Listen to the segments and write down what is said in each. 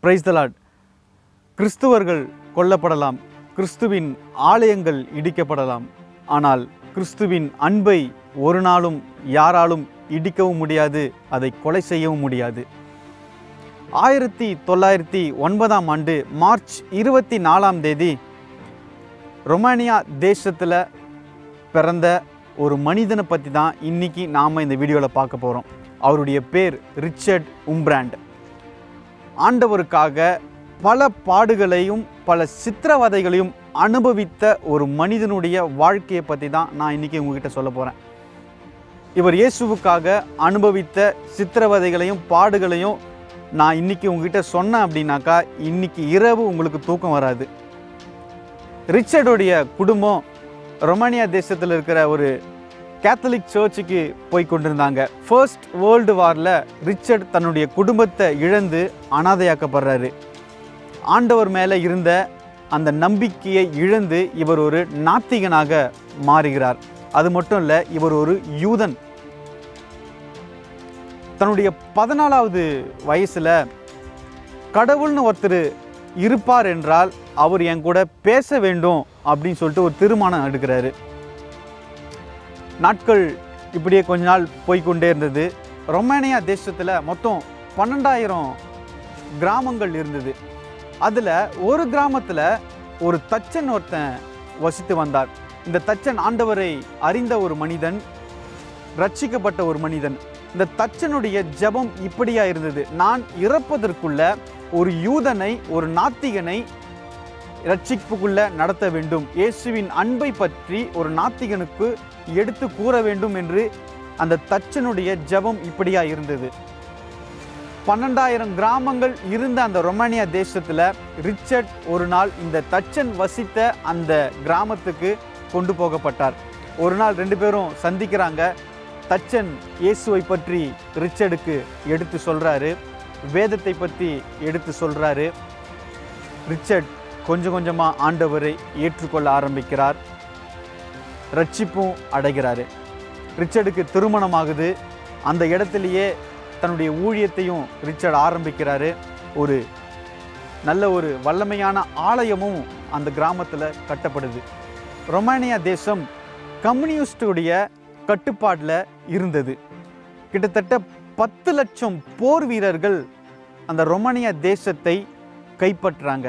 price தலாட் கிறிஸ்துவர்கள் கொல்லப்படலாம் கிறிஸ்துவின் ஆலயங்கள் இடிக்கப்படலாம் ஆனால் கிறிஸ்துவின் அன்பை ஒரு நாளும் யாராலும் இடிக்கவும் முடியாது அதை கொலை செய்யவும் முடியாது ஆயிரத்தி தொள்ளாயிரத்தி ஒன்பதாம் ஆண்டு மார்ச் இருபத்தி நாலாம் தேதி ரொமானியா தேசத்தில் பிறந்த ஒரு மனிதனை பற்றி தான் இன்னைக்கு நாம் இந்த வீடியோவில் பார்க்க போகிறோம் அவருடைய பேர் ரிச்சர்ட் உம்ப்ராண்ட் ஆண்டவருக்காக பல பாடுகளையும் பல சித்திரவதைகளையும் அனுபவித்த ஒரு மனிதனுடைய வாழ்க்கையை பற்றி தான் நான் இன்றைக்கி உங்ககிட்ட சொல்ல போகிறேன் இவர் இயேசுவுக்காக அனுபவித்த சித்திரவதைகளையும் பாடுகளையும் நான் இன்னைக்கு உங்ககிட்ட சொன்னேன் அப்படின்னாக்கா இன்னைக்கு இரவு உங்களுக்கு தூக்கம் வராது ரிச்சர்டுடைய குடும்பம் ரொமானியா தேசத்தில் இருக்கிற ஒரு கேத்தலிக் சர்ச்சுக்கு போய் கொண்டிருந்தாங்க ஃபர்ஸ்ட் வேர்ல்டு வாரில் ரிச்சர்ட் தன்னுடைய குடும்பத்தை இழந்து அனாதையாக்கப்படுறாரு ஆண்டவர் மேலே இருந்த அந்த நம்பிக்கையை இழந்து இவர் ஒரு நாத்திகனாக மாறுகிறார் அது மட்டும் இல்லை இவர் ஒரு யூதன் தன்னுடைய பதினாலாவது வயசில் கடவுள்னு ஒருத்தர் இருப்பார் என்றால் அவர் என் கூட பேச வேண்டும் அப்படின்னு சொல்லிட்டு ஒரு தீர்மானம் எடுக்கிறாரு நாட்கள் இப்படியே கொஞ்ச நாள் போய்க்கொண்டே இருந்தது ரொமானியா தேசத்தில் மொத்தம் பன்னெண்டாயிரம் கிராமங்கள் இருந்தது அதில் ஒரு கிராமத்தில் ஒரு தச்சன் ஒருத்தன் வசித்து வந்தார் இந்த தச்சன் ஆண்டவரை அறிந்த ஒரு மனிதன் ரட்சிக்கப்பட்ட ஒரு மனிதன் இந்த தச்சனுடைய ஜெபம் இப்படியா இருந்தது நான் இறப்பதற்குள்ள ஒரு யூதனை ஒரு நாத்திகனை ரட்சிப்புக்குள்ள நடத்த வேண்டும் இயேசுவின் அன்பை பற்றி ஒரு நாத்திகனுக்கு எடுத்து கூற வேண்டும் என்று அந்த தச்சனுடைய ஜெபம் இப்படியா இருந்தது பன்னெண்டாயிரம் கிராமங்கள் இருந்த அந்த ரொமானியா தேசத்தில் ரிச்சர்ட் ஒரு நாள் இந்த தச்சன் வசித்த அந்த கிராமத்துக்கு கொண்டு போகப்பட்டார் ஒரு நாள் ரெண்டு பேரும் சந்திக்கிறாங்க தச்சன் இயேசுவை பற்றி ரிச்சர்டுக்கு எடுத்து சொல்றாரு வேதத்தை பற்றி எடுத்து சொல்றாரு ரிச்சர்ட் கொஞ்சம் கொஞ்சமாக ஆண்டவரை ஏற்றுக்கொள்ள ஆரம்பிக்கிறார் ரட்சிப்பும் அடைகிறாரு ரிச்சர்டுக்கு திருமணமாகுது அந்த இடத்துலையே தன்னுடைய ஊழியத்தையும் ரிச்சர்ட் ஆரம்பிக்கிறாரு ஒரு நல்ல ஒரு வல்லமையான ஆலயமும் அந்த கிராமத்தில் கட்டப்படுது ரொமானியா தேசம் கம்யூனிஸ்டுடைய கட்டுப்பாட்டில் இருந்தது கிட்டத்தட்ட பத்து லட்சம் போர் வீரர்கள் அந்த ரொமானியா தேசத்தை கைப்பற்றுறாங்க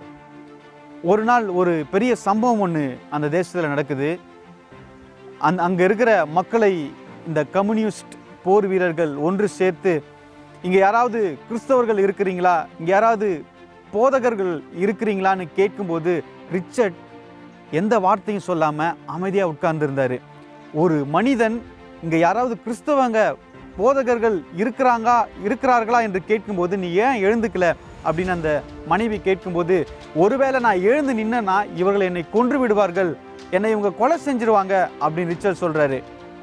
ஒரு நாள் ஒரு பெரிய சம்பவம் ஒன்று அந்த தேசத்தில் நடக்குது அந் அங்கே இருக்கிற மக்களை இந்த கம்யூனிஸ்ட் போர் வீரர்கள் ஒன்று சேர்த்து இங்கே யாராவது கிறிஸ்தவர்கள் இருக்கிறீங்களா இங்கே யாராவது போதகர்கள் இருக்கிறீங்களான்னு கேட்கும்போது ரிச்சர்ட் எந்த வார்த்தையும் சொல்லாமல் அமைதியாக உட்கார்ந்துருந்தார் ஒரு மனிதன் இங்கே யாராவது கிறிஸ்தவங்க போதகர்கள் இருக்கிறாங்க இருக்கிறார்களா என்று கேட்கும்போது நீ ஏன் எழுந்துக்கல அப்படின்னு அந்த மனைவி கேட்கும்போது ஒருவேளை நான் எழுந்து நின்னா இவர்கள் என்னை கொன்று விடுவார்கள் என்னை இவங்க கொலை செஞ்சிருவாங்க அப்படின்னு ரிச்சர்ட் சொல்றாரு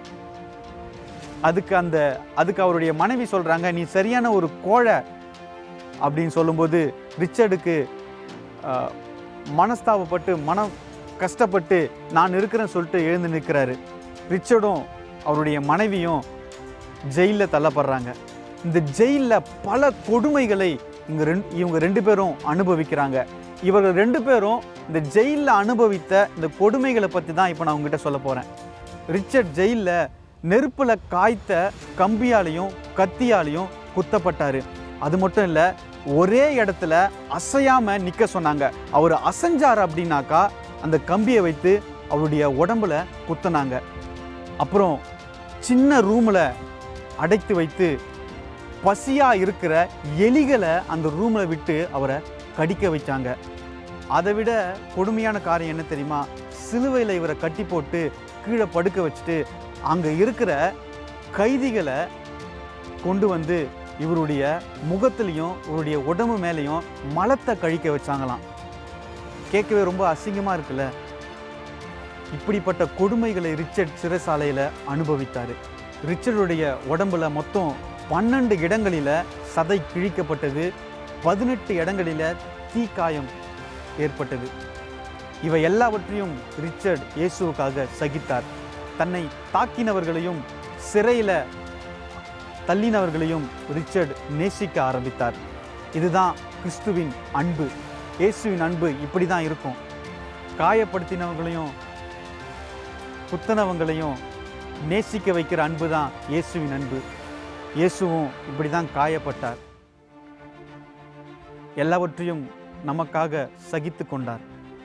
அதுக்கு அந்த அதுக்கு அவருடைய மனைவி சொல்றாங்க நீ சரியான ஒரு கோழை அப்படின்னு சொல்லும்போது ரிச்சர்டுக்கு ஆஹ், மனஸ்தாபப்பட்டு மனம் கஷ்டப்பட்டு நான் இருக்கிறேன்னு சொல்லிட்டு எழுந்து நிற்கிறாரு ரிச்சர்டும் அவருடைய மனைவியும் ஜெயிலில் தள்ளப்படுறாங்க இந்த ஜெயிலில் பல கொடுமைகளை இங்க ரெண்டு இவங்க ரெண்டு பேரும் அனுபவிக்கிறாங்க இவர்கள் ரெண்டு பேரும் இந்த ஜெயிலில் அனுபவித்த இந்த கொடுமைகளை பற்றி தான் இப்போ நான் உங்ககிட்ட சொல்ல போகிறேன் ரிச்சர்ட் ஜெயிலில் நெருப்பில் காய்த்த கம்பியாலையும் கத்தியாலையும் குத்தப்பட்டார் அது மட்டும் இல்லை ஒரே இடத்துல அசையாமல் நிற்க சொன்னாங்க அவர் அசைஞ்சார் அப்படின்னாக்கா அந்த கம்பியை வைத்து அவருடைய உடம்புல குத்துனாங்க அப்புறம் சின்ன ரூமில் அடைத்து வைத்து பசியாக இருக்கிற எலிகளை அந்த ரூமில் விட்டு அவரை கடிக்க வச்சாங்க அதை விட கொடுமையான காரியம் என்ன தெரியுமா சிலுவையில் இவரை கட்டி போட்டு கீழே படுக்க வச்சுட்டு அங்கே இருக்கிற கைதிகளை கொண்டு வந்து இவருடைய முகத்துலேயும் இவருடைய உடம்பு மேலேயும் மலத்தை கழிக்க வச்சாங்களாம் கேட்கவே ரொம்ப அசிங்கமாக இருக்குல்ல இப்படிப்பட்ட கொடுமைகளை ரிச்சர்ட் சிறைசாலையில் அனுபவித்தார் ரிச்சர்டுடைய உடம்புல மொத்தம் பன்னெண்டு இடங்களில் சதை கிழிக்கப்பட்டது பதினெட்டு இடங்களில் தீக்காயம் ஏற்பட்டது இவை எல்லாவற்றையும் ரிச்சர்ட் இயேசுவுக்காக சகித்தார் தன்னை தாக்கினவர்களையும் சிறையில் தள்ளினவர்களையும் ரிச்சர்ட் நேசிக்க ஆரம்பித்தார் இதுதான் கிறிஸ்துவின் அன்பு இயேசுவின் அன்பு இப்படி தான் இருக்கும் காயப்படுத்தினவங்களையும் குத்தனவங்களையும் நேசிக்க வைக்கிற அன்பு தான் இயேசுவின் அன்பு இயேசுவும் இப்படி தான் காயப்பட்டார் எல்லாவற்றையும் நமக்காக சகித்து கொண்டார்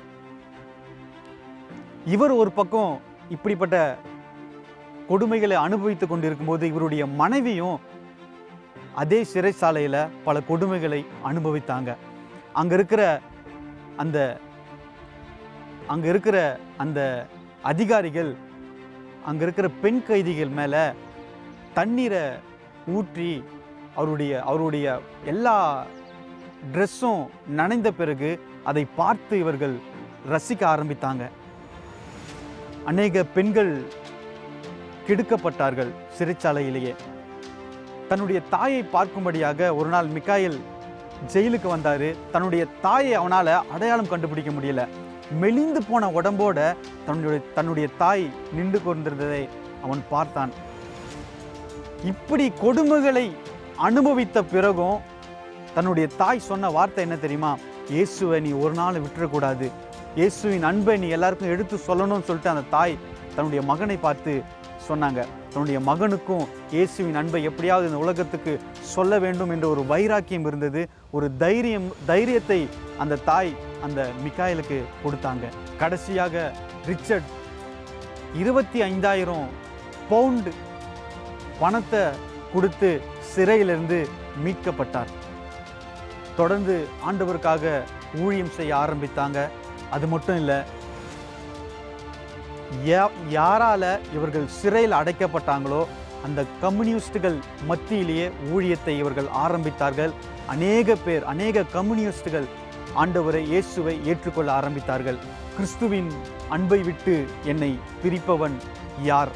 இவர் ஒரு பக்கம் இப்படிப்பட்ட கொடுமைகளை அனுபவித்து கொண்டிருக்கும்போது இவருடைய மனைவியும் அதே சிறைச்சாலையில் பல கொடுமைகளை அனுபவித்தாங்க அங்கே இருக்கிற அந்த அங்கே இருக்கிற அந்த அதிகாரிகள் அங்கே இருக்கிற பெண் கைதிகள் மேலே தண்ணீரை ஊற்றி அவருடைய அவருடைய எல்லா ட்ரெஸ்ஸும் நனைந்த பிறகு அதை பார்த்து இவர்கள் ரசிக்க ஆரம்பித்தாங்க அநேக பெண்கள் கெடுக்கப்பட்டார்கள் சிறைச்சாலையிலேயே தன்னுடைய தாயை பார்க்கும்படியாக ஒரு நாள் மிக்காயில் ஜெயிலுக்கு வந்தாரு தன்னுடைய தாயை அவனால் அடையாளம் கண்டுபிடிக்க முடியல மெலிந்து போன உடம்போட தன்னுடைய தன்னுடைய தாய் நின்று கொண்டிருந்ததை அவன் பார்த்தான் இப்படி கொடுமைகளை அனுபவித்த பிறகும் தன்னுடைய தாய் சொன்ன வார்த்தை என்ன தெரியுமா இயேசுவை நீ ஒரு நாள் விட்டுறக்கூடாது இயேசுவின் அன்பை நீ எல்லாருக்கும் எடுத்து சொல்லணும்னு சொல்லிட்டு அந்த தாய் தன்னுடைய மகனை பார்த்து சொன்னாங்க தன்னுடைய மகனுக்கும் இயேசுவின் அன்பை எப்படியாவது இந்த உலகத்துக்கு சொல்ல வேண்டும் என்ற ஒரு வைராக்கியம் இருந்தது ஒரு தைரியம் தைரியத்தை அந்த தாய் அந்த மிக்காயலுக்கு கொடுத்தாங்க கடைசியாக ரிச்சர்ட் இருபத்தி ஐந்தாயிரம் பவுண்டு பணத்தை கொடுத்து சிறையிலிருந்து மீட்கப்பட்டார் தொடர்ந்து ஆண்டவருக்காக ஊழியம் செய்ய ஆரம்பித்தாங்க அது மட்டும் இல்லை யா- யாரால இவர்கள் சிறையில் அடைக்கப்பட்டாங்களோ அந்த கம்யூனிஸ்டுகள் மத்தியிலேயே ஊழியத்தை இவர்கள் ஆரம்பித்தார்கள் அநேக பேர் அநேக கம்யூனிஸ்டுகள் ஆண்டவரை இயேசுவை ஏற்றுக்கொள்ள ஆரம்பித்தார்கள் கிறிஸ்துவின் அன்பை விட்டு என்னை பிரிப்பவன் யார்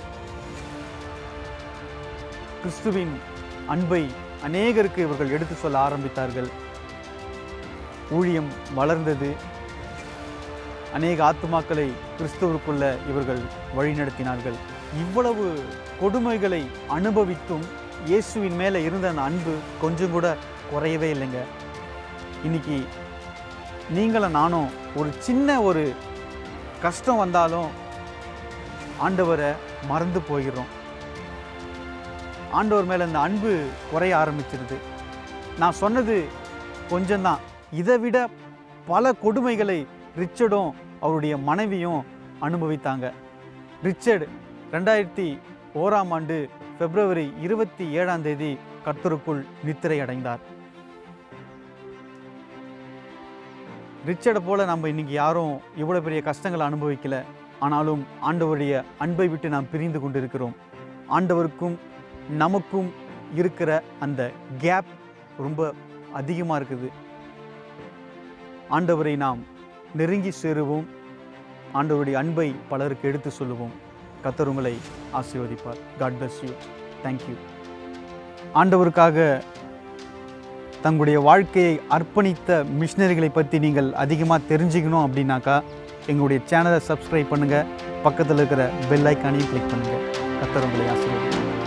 கிறிஸ்துவின் அன்பை அநேகருக்கு இவர்கள் எடுத்து சொல்ல ஆரம்பித்தார்கள் ஊழியம் வளர்ந்தது அநேக ஆத்துமாக்களை கிறிஸ்துவுக்குள்ள இவர்கள் வழிநடத்தினார்கள் இவ்வளவு கொடுமைகளை அனுபவித்தும் இயேசுவின் மேலே இருந்த அந்த அன்பு கொஞ்சம் கூட குறையவே இல்லைங்க இன்னைக்கு நீங்களும் நானும் ஒரு சின்ன ஒரு கஷ்டம் வந்தாலும் ஆண்டவரை மறந்து போயிடுறோம் ஆண்டவர் மேலே அந்த அன்பு குறைய ஆரம்பிச்சிருது நான் சொன்னது கொஞ்சம்தான் இதை விட பல கொடுமைகளை ரிச்சர்டும் அவருடைய மனைவியும் அனுபவித்தாங்க ரிச்சர்ட் ரெண்டாயிரத்தி ஓராம் ஆண்டு பிப்ரவரி இருபத்தி ஏழாம் தேதி கர்த்தருக்குள் நித்திரை அடைந்தார் ரிச்சர்டை போல நம்ம இன்னைக்கு யாரும் இவ்வளோ பெரிய கஷ்டங்களை அனுபவிக்கல ஆனாலும் ஆண்டவருடைய அன்பை விட்டு நாம் பிரிந்து கொண்டிருக்கிறோம் ஆண்டவருக்கும் நமக்கும் இருக்கிற அந்த கேப் ரொம்ப அதிகமாக இருக்குது ஆண்டவரை நாம் நெருங்கி சேருவோம் ஆண்டவருடைய அன்பை பலருக்கு எடுத்து சொல்லுவோம் கர்த்தர் உங்களை ஆசீர்வதிப்பார் காட் bless யூ தேங்க்யூ ஆண்டவருக்காக தங்களுடைய வாழ்க்கையை அர்ப்பணித்த மிஷினரிகளை பற்றி நீங்கள் அதிகமாக தெரிஞ்சுக்கணும் அப்படின்னாக்கா எங்களுடைய சேனலை சப்ஸ்கிரைப் பண்ணுங்கள் பக்கத்தில் இருக்கிற பெல் ஐக்கானையும் கிளிக் பண்ணுங்கள் கர்த்தர் உங்களை ஆசீர்வதிப்பார்